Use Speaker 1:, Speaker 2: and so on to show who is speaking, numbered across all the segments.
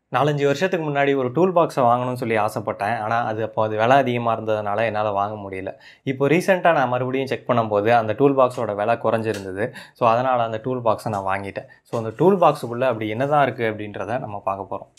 Speaker 1: நாலஞ்சு வருஷத்துக்கு முன்னாடி ஒரு டூல் பாக்ஸை வாங்கணும்னு சொல்லி ஆசைப்பட்டேன் ஆனால் அது அப்போ அது விலை அதிகமாக இருந்ததுனால என்னால் வாங்க முடியல இப்போ ரீசெண்டாக நான் மறுபடியும் செக் பண்ணும்போது அந்த டூல் பாக்ஸோட விலை குறைஞ்சிருந்தது ஸோ அதனால் அந்த டூல் பாக்ஸை நான் வாங்கிட்டேன் ஸோ அந்த டூல் பாக்ஸுக்குள்ளே அப்படி என்னதான் இருக்குது அப்படின்றத நம்ம பார்க்க போகிறோம்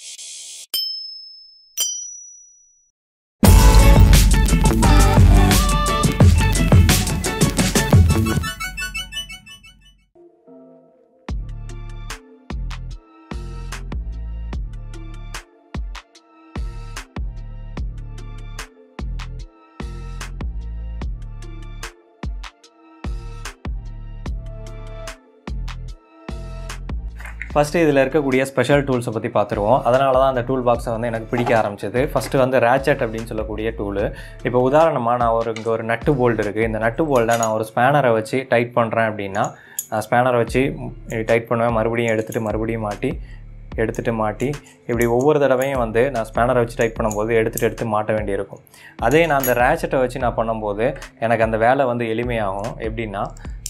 Speaker 1: ஃபஸ்ட்டு இதில் இருக்கக்கூடிய ஸ்பெஷல் டூல்ஸை பற்றி பார்த்துருவோம் அதனால தான் அந்த டூல் பாக்ஸை வந்து எனக்கு பிடிக்க ஆரம்பிச்சது ஃபஸ்ட்டு வந்து ரேச்சட் அப்படின்னு சொல்லக்கூடிய டூலு இப்போ உதாரணமாக நான் ஒரு இங்கே ஒரு நட்டு போல்டு இருக்குது இந்த நட்டு போல்டை நான் ஒரு ஸ்பேனரை வச்சு டைட் பண்ணுறேன் அப்படின்னா நான் ஸ்பேனரை வச்சு டைட் பண்ணுவேன் மறுபடியும் எடுத்துகிட்டு மறுபடியும் மாட்டி எடுத்துகிட்டு மாட்டி இப்படி ஒவ்வொரு தடவையும் வந்து நான் ஸ்பேனரை வச்சு டைட் பண்ணும்போது எடுத்துகிட்டு எடுத்து மாட்ட வேண்டியிருக்கும் அதே நான் அந்த ரேச்சட்டை வச்சு நான் பண்ணும்போது எனக்கு அந்த வேலை வந்து எளிமையாகும் எப்படின்னா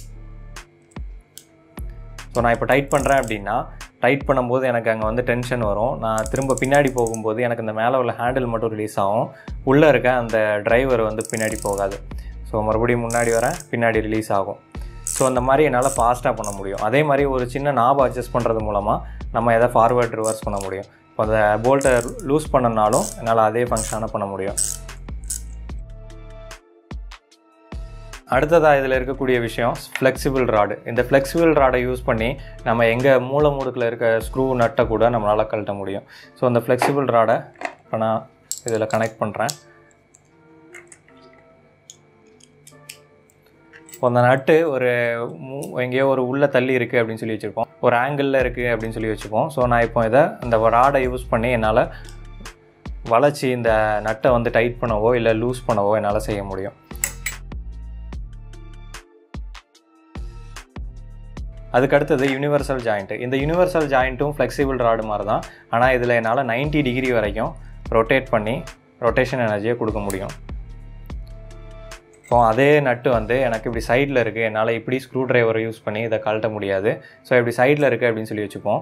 Speaker 1: ஸோ நான் இப்போ டைட் பண்ணுறேன் அப்படின்னா டைட் பண்ணும்போது எனக்கு அங்கே வந்து டென்ஷன் வரும் நான் திரும்ப பின்னாடி போகும்போது எனக்கு இந்த மேலே உள்ள ஹேண்டில் மட்டும் ரிலீஸ் ஆகும் உள்ளே இருக்க அந்த டிரைவர் வந்து பின்னாடி போகாது ஸோ மறுபடியும் முன்னாடி வரேன் பின்னாடி ரிலீஸ் ஆகும் ஸோ அந்த மாதிரி என்னால் ஃபாஸ்ட்டாக பண்ண முடியும் அதே மாதிரி ஒரு சின்ன நாப் அட்ஜஸ்ட் பண்ணுறது மூலமாக நம்ம எதை ஃபார்வேர்ட் ரிவர்ஸ் பண்ண முடியும் இப்போ அந்த போல்ட்டை லூஸ் பண்ணனாலும் என்னால் அதே ஃபங்க்ஷனாக பண்ண முடியும் அடுத்ததாக இதில் இருக்கக்கூடிய விஷயம் ஃப்ளெக்சிபிள் ராடு இந்த ஃப்ளெக்சிபிள் ராடை யூஸ் பண்ணி நம்ம எங்கே மூளை முடுக்கில் இருக்க ஸ்க்ரூ நட்டை கூட நம்மளால் கழட்ட முடியும் ஸோ அந்த ஃப்ளெக்சிபிள் ராடை இப்போ நான் இதில் கனெக்ட் பண்ணுறேன் இப்போ அந்த நட்டு ஒரு மூ எங்கேயோ ஒரு உள்ளே தள்ளி இருக்குது அப்படின்னு சொல்லி வச்சுருப்போம் ஒரு ஆங்கிளில் இருக்குது அப்படின்னு சொல்லி வச்சுப்போம் ஸோ நான் இப்போ இதை இந்த ராடை யூஸ் பண்ணி என்னால் வளைச்சி இந்த நட்டை வந்து டைட் பண்ணவோ இல்லை லூஸ் பண்ணவோ என்னால் செய்ய முடியும் அதுக்கு அடுத்தது யூனிவர்சல் ஜாயிண்ட்டு இந்த யூனிவர்சல் ஜாயிண்ட்டும் ஃப்ளெக்சிபிள் ராடு மாதிரி தான் ஆனால் இதில் என்னால் 90 டிகிரி வரைக்கும் ரொட்டேட் பண்ணி ரொட்டேஷன் எனர்ஜியை கொடுக்க முடியும் ஸோ அதே நட்டு வந்து எனக்கு இப்படி சைடில் இருக்குது என்னால் இப்படி ஸ்க்ரூ டிரைவரை யூஸ் பண்ணி இதை கழட்ட முடியாது ஸோ இப்படி சைடில் இருக்குது அப்படின்னு சொல்லி வச்சுப்போம்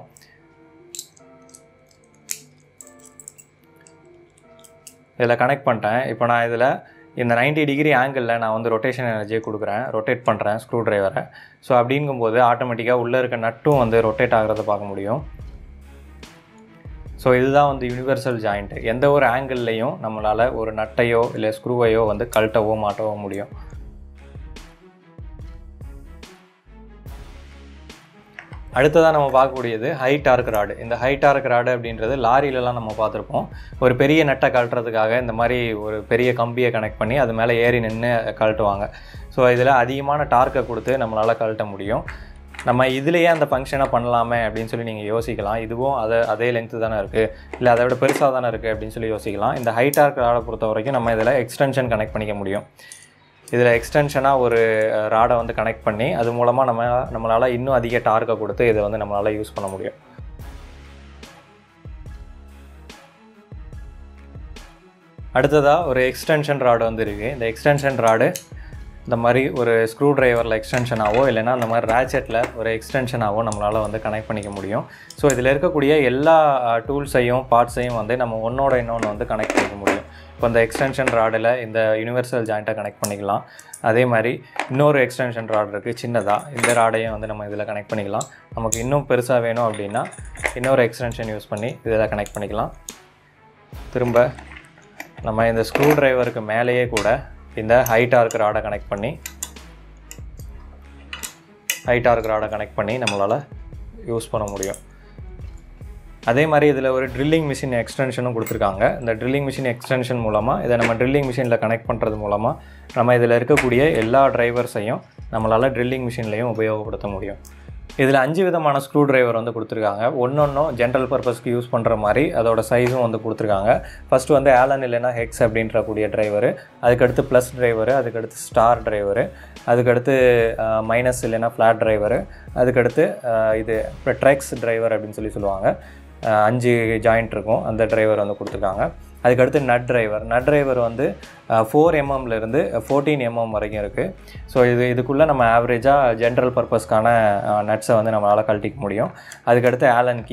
Speaker 1: இதில் கனெக்ட் பண்ணிட்டேன் இப்போ நான் இதில் இந்த 90 டிகிரி ஆங்கிளில் நான் வந்து ரொட்டேஷன் எனர்ஜியை கொடுக்குறேன் ரொட்டேட் பண்ணுறேன் ஸ்க்ரூ டிரைவரை ஸோ அப்படிங்கும்போது ஆட்டோமேட்டிக்காக உள்ளே இருக்க நட்டும் வந்து ரொட்டேட் ஆகிறத பார்க்க முடியும் ஸோ இதுதான் வந்து யூனிவர்சல் ஜாயிண்ட்டு எந்த ஒரு ஆங்கிள்லேயும் நம்மளால் ஒரு நட்டையோ இல்லை ஸ்க்ரூவையோ வந்து கழட்டவோ மாட்டவோ முடியும் அடுத்ததாக நம்ம பார்க்கக்கூடியது ஹை டார்க் ராடு இந்த ஹை டார்க் ராடு அப்படின்றது லாரியிலலாம் நம்ம பார்த்துருப்போம் ஒரு பெரிய நட்டை கழட்டுறதுக்காக இந்த மாதிரி ஒரு பெரிய கம்பியை கனெக்ட் பண்ணி அது மேலே ஏறி நின்று கழட்டுவாங்க ஸோ இதில் அதிகமான டார்க்கை கொடுத்து நம்மளால் கழட்ட முடியும் நம்ம இதுலேயே அந்த ஃபங்க்ஷனை பண்ணலாமே அப்படின்னு சொல்லி நீங்கள் யோசிக்கலாம் இதுவும் அதை அதே லென்த்து தானே இருக்குது இல்லை அதை விட பெருசாக தானே இருக்குது அப்படின்னு சொல்லி யோசிக்கலாம் இந்த ஹை டார்க் ராடை பொறுத்த வரைக்கும் நம்ம இதில் எக்ஸ்டென்ஷன் கனெக்ட் பண்ணிக்க முடியும் இதில் எக்ஸ்டென்ஷனாக ஒரு ராடை வந்து கனெக்ட் பண்ணி அது மூலமாக நம்ம நம்மளால் இன்னும் அதிக டார்க்கை கொடுத்து இதை வந்து நம்மளால் யூஸ் பண்ண முடியும் அடுத்ததாக ஒரு எக்ஸ்டென்ஷன் ராடு வந்து இருக்குது இந்த எக்ஸ்டென்ஷன் ராடு இந்த மாதிரி ஒரு ஸ்க்ரூ டிரைவரில் எக்ஸ்டென்ஷனாவோ இல்லைனா அந்த மாதிரி ரேச்செட்டில் ஒரு எக்ஸ்டென்ஷனாவோ நம்மளால் வந்து கனெக்ட் பண்ணிக்க முடியும் ஸோ இதில் இருக்கக்கூடிய எல்லா டூல்ஸையும் பார்ட்ஸையும் வந்து நம்ம ஒன்றோட இன்னொன்று வந்து கனெக்ட் பண்ணிக்க முடியும் இப்போ இந்த எக்ஸ்டென்ஷன் ராடில் இந்த யூனிவர்சல் ஜாயிண்ட்டை கனெக்ட் பண்ணிக்கலாம் அதே மாதிரி இன்னொரு எக்ஸ்டென்ஷன் ராட் இருக்குது சின்னதாக இந்த ராடையும் வந்து நம்ம இதில் கனெக்ட் பண்ணிக்கலாம் நமக்கு இன்னும் பெருசாக வேணும் அப்படின்னா இன்னொரு எக்ஸ்டென்ஷன் யூஸ் பண்ணி இதில் கனெக்ட் பண்ணிக்கலாம் திரும்ப நம்ம இந்த ஸ்க்ரூ டிரைவருக்கு மேலேயே கூட இந்த ஹை டார்க் ராடை கனெக்ட் பண்ணி ஹை டார்க் ராடை கனெக்ட் பண்ணி நம்மளால் யூஸ் பண்ண முடியும் அதே மாதிரி இதில் ஒரு ட்ரில்லிங் மிஷின் எக்ஸ்டென்ஷனும் கொடுத்துருக்காங்க இந்த ட்ரில்லிங் மிஷின் எக்ஸ்டென்ஷன் மூலமாக இதை நம்ம ட்ரில்லிங் மிஷினில் கனெக்ட் பண்ணுறது மூலமாக நம்ம இதில் இருக்கக்கூடிய எல்லா டிரைவர்ஸையும் நம்மளால் ட்ரில்லிங் மிஷின்லையும் உபயோகப்படுத்த முடியும் இதில் அஞ்சு விதமான ஸ்க்ரூ டிரைவர் வந்து கொடுத்துருக்காங்க ஒன்றொன்றும் ஜென்ரல் பர்பஸ்க்கு யூஸ் பண்ணுற மாதிரி அதோட சைஸும் வந்து கொடுத்துருக்காங்க ஃபஸ்ட்டு வந்து ஆலன் இல்லைனா ஹெக்ஸ் அப்படின்ற கூடிய டிரைவர் அதுக்கடுத்து ப்ளஸ் டிரைவரு அதுக்கடுத்து ஸ்டார் டிரைவரு அதுக்கடுத்து மைனஸ் இல்லைனா ஃப்ளாட் டிரைவரு அதுக்கடுத்து இது ட்ரெக்ஸ் டிரைவர் அப்படின்னு சொல்லி சொல்லுவாங்க அஞ்சு ஜாயிண்ட் இருக்கும் அந்த டிரைவர் வந்து கொடுத்துருக்காங்க அதுக்கடுத்து நட் டிரைவர் நட் டிரைவர் வந்து ஃபோர் எம்எம்லேருந்து ஃபோர்டீன் எம்எம் வரைக்கும் இருக்குது ஸோ இது இதுக்குள்ளே நம்ம ஆவரேஜாக ஜென்ரல் பர்பஸ்க்கான நட்ஸை வந்து நம்மளால் கழட்டிக்க முடியும் அதுக்கடுத்து ஆலன் கீ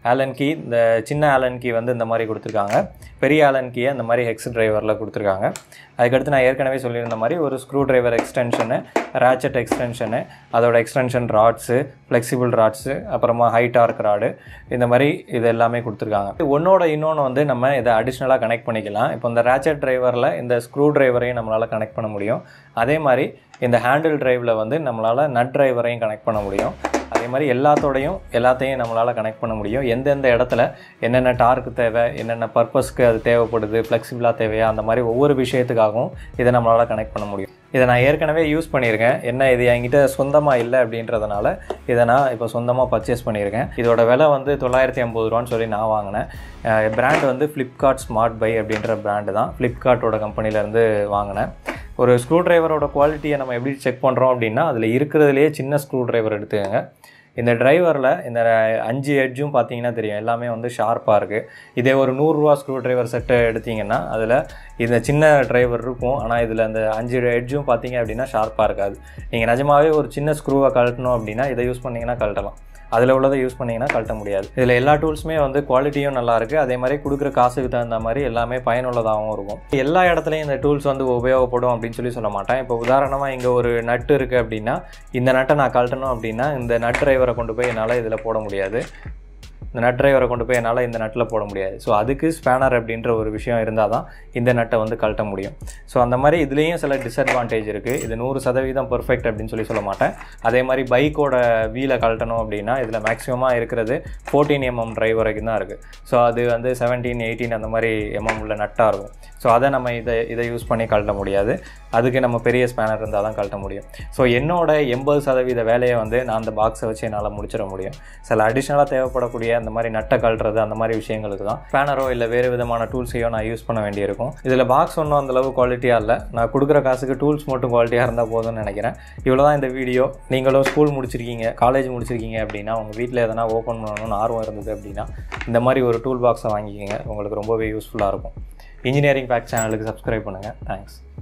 Speaker 1: ஆலன் கீ இந்த சின்ன ஆலன் கீ வந்து இந்த மாதிரி கொடுத்துருக்காங்க பெரிய ஆலன் கீயை இந்த மாதிரி ஹெக்ஸ் டிரைவரில் கொடுத்துருக்காங்க அதுக்கடுத்து நான் ஏற்கனவே சொல்லியிருந்த மாதிரி ஒரு screw driver extension ratchet extension அதோட எக்ஸ்டென்ஷன் ராட்ஸு ஃப்ளெக்சிபிள் ராட்ஸு அப்புறமா ஹைட் ஆர்க் ராடு இந்த மாதிரி இது எல்லாமே கொடுத்துருக்காங்க ஒன்னோட இன்னொன்று வந்து நம்ம இதை அடிஷ்னலாக கனெக்ட் பண்ணிக்கலாம் இப்போ இந்த ரேச்சட் டிரைவரில் இந்த ஸ்க்ரூ டிரைவரையும் நம்மளால் கனெக்ட் பண்ண முடியும் அதே மாதிரி இந்த ஹேண்டில் டிரைவில் வந்து நம்மளால் நட் டிரைவரையும் கனெக்ட் பண்ண முடியும் அதே மாதிரி எல்லாத்தோடையும் எல்லாத்தையும் நம்மளால் கனெக்ட் பண்ண முடியும் எந்தெந்த இடத்துல என்னென்ன டார்க் தேவை என்னென்ன பர்பஸ்க்கு அது தேவைப்படுது ஃப்ளெக்சிபிளாக தேவையா அந்த மாதிரி ஒவ்வொரு விஷயத்துக்காகவும் இதை நம்மளால் கனெக்ட் பண்ண முடியும் இதை நான் ஏற்கனவே யூஸ் பண்ணியிருக்கேன் என்ன இது என்கிட்ட சொந்தமாக இல்லை அப்படின்றதுனால இதை நான் இப்போ சொந்தமாக பர்ச்சேஸ் பண்ணியிருக்கேன் இதோட விலை வந்து தொள்ளாயிரத்தி ஐம்பது ரூபான்னு சொல்லி நான் வாங்கினேன் பிராண்ட் வந்து ஃப்ளிப்கார்ட் ஸ்மார்ட் பை அப்படின்ற பிராண்டு தான் ஃப்ளிப்கார்ட்டோட கம்பெனிலேருந்து வாங்கினேன் ஒரு ஸ்க்ரூ டிரைவரோட குவாலிட்டியை நம்ம எப்படி செக் பண்ணுறோம் அப்படின்னா அதில் இருக்கிறதுலையே சின்ன ஸ்க்ரூ டிரைவர் எடுத்துக்கோங்க இந்த டிரைவரில் இந்த அஞ்சு எட்ஜும் பார்த்தீங்கன்னா தெரியும் எல்லாமே வந்து ஷார்ப்பாக இருக்குது இதே ஒரு நூறுரூவா ஸ்க்ரூ டிரைவர் செட்டு எடுத்திங்கன்னா அதில் இந்த சின்ன டிரைவர் இருக்கும் ஆனால் இதில் அந்த அஞ்சு எட்ஜும் பார்த்தீங்க அப்படின்னா ஷார்ப்பாக இருக்காது நீங்கள் நிஜமாவே ஒரு சின்ன ஸ்க்ரூவை கழட்டணும் அப்படின்னா இதை யூஸ் பண்ணிங்கன்னா கழட்டலாம் அதில் உள்ளதை யூஸ் பண்ணிங்கன்னா கழட்ட முடியாது இதில் எல்லா டூல்ஸுமே வந்து குவாலிட்டியும் நல்லா இருக்குது அதே மாதிரி கொடுக்குற காசுக்கு தகுந்த மாதிரி எல்லாமே பயனுள்ளதாகவும் இருக்கும் எல்லா இடத்துலையும் இந்த டூல்ஸ் வந்து உபயோகப்படும் அப்படின்னு சொல்லி சொல்ல மாட்டேன் இப்போ உதாரணமாக இங்கே ஒரு நட்டு இருக்குது அப்படின்னா இந்த நட்டை நான் கழட்டணும் அப்படின்னா இந்த நட் டிரைவரை கொண்டு போய் என்னால் இதில் போட முடியாது இந்த நட் டிரைவரை கொண்டு போய் என்னால் இந்த நட்டில் போட முடியாது ஸோ அதுக்கு ஸ்பேனர் அப்படின்ற ஒரு விஷயம் இருந்தால் தான் இந்த நட்டை வந்து கழட்ட முடியும் ஸோ அந்த மாதிரி இதுலேயும் சில டிஸ்அட்வான்டேஜ் இருக்குது இது நூறு சதவீதம் பெர்ஃபெக்ட் அப்படின்னு சொல்லி சொல்ல மாட்டேன் அதே மாதிரி பைக்கோட வீலை கழட்டணும் அப்படின்னா இதில் மேக்ஸிமமாக இருக்கிறது ஃபோர்டீன் எம்எம் டிரைவ் வரைக்கும் தான் இருக்குது ஸோ அது வந்து செவன்டீன் எயிட்டீன் அந்த மாதிரி எம்எம் உள்ள நட்டாக இருக்கும் ஸோ அதை நம்ம இதை இதை யூஸ் பண்ணி கழட்ட முடியாது அதுக்கு நம்ம பெரிய ஸ்பேனர் இருந்தால் தான் கழட்ட முடியும் ஸோ என்னோட எண்பது சதவீத வேலையை வந்து நான் அந்த பாக்ஸை வச்சு என்னால் முடிச்சிட முடியும் சில அடிஷ்னலாக தேவைப்படக்கூடிய அந்த மாதிரி நட்டை கழட்டுறது அந்த மாதிரி விஷயங்களுக்கு தான் ஸ்பேனரோ இல்லை வேறு விதமான டூல்ஸையோ நான் யூஸ் பண்ண வேண்டியிருக்கும் இதில் பாக்ஸ் ஒன்றும் அந்தளவு குவாலிட்டியாக இல்லை நான் கொடுக்குற காசுக்கு டூல்ஸ் மட்டும் குவாலிட்டியாக இருந்தால் போதும்னு நினைக்கிறேன் இவ்வளோ தான் இந்த வீடியோ நீங்களும் ஸ்கூல் முடிச்சிருக்கீங்க காலேஜ் முடிச்சிருக்கீங்க அப்படின்னா உங்கள் வீட்டில் எதனா ஓப்பன் பண்ணணும்னு ஆர்வம் இருந்தது அப்படின்னா இந்த மாதிரி ஒரு டூல் பாக்ஸை வாங்கிக்கிங்க உங்களுக்கு ரொம்பவே யூஸ்ஃபுல்லாக இருக்கும் இன்ஜினியரிங் பேக் சேனலுக்கு சப்ஸ்கிரைப் பண்ணுங்கள் தேங்க்ஸ்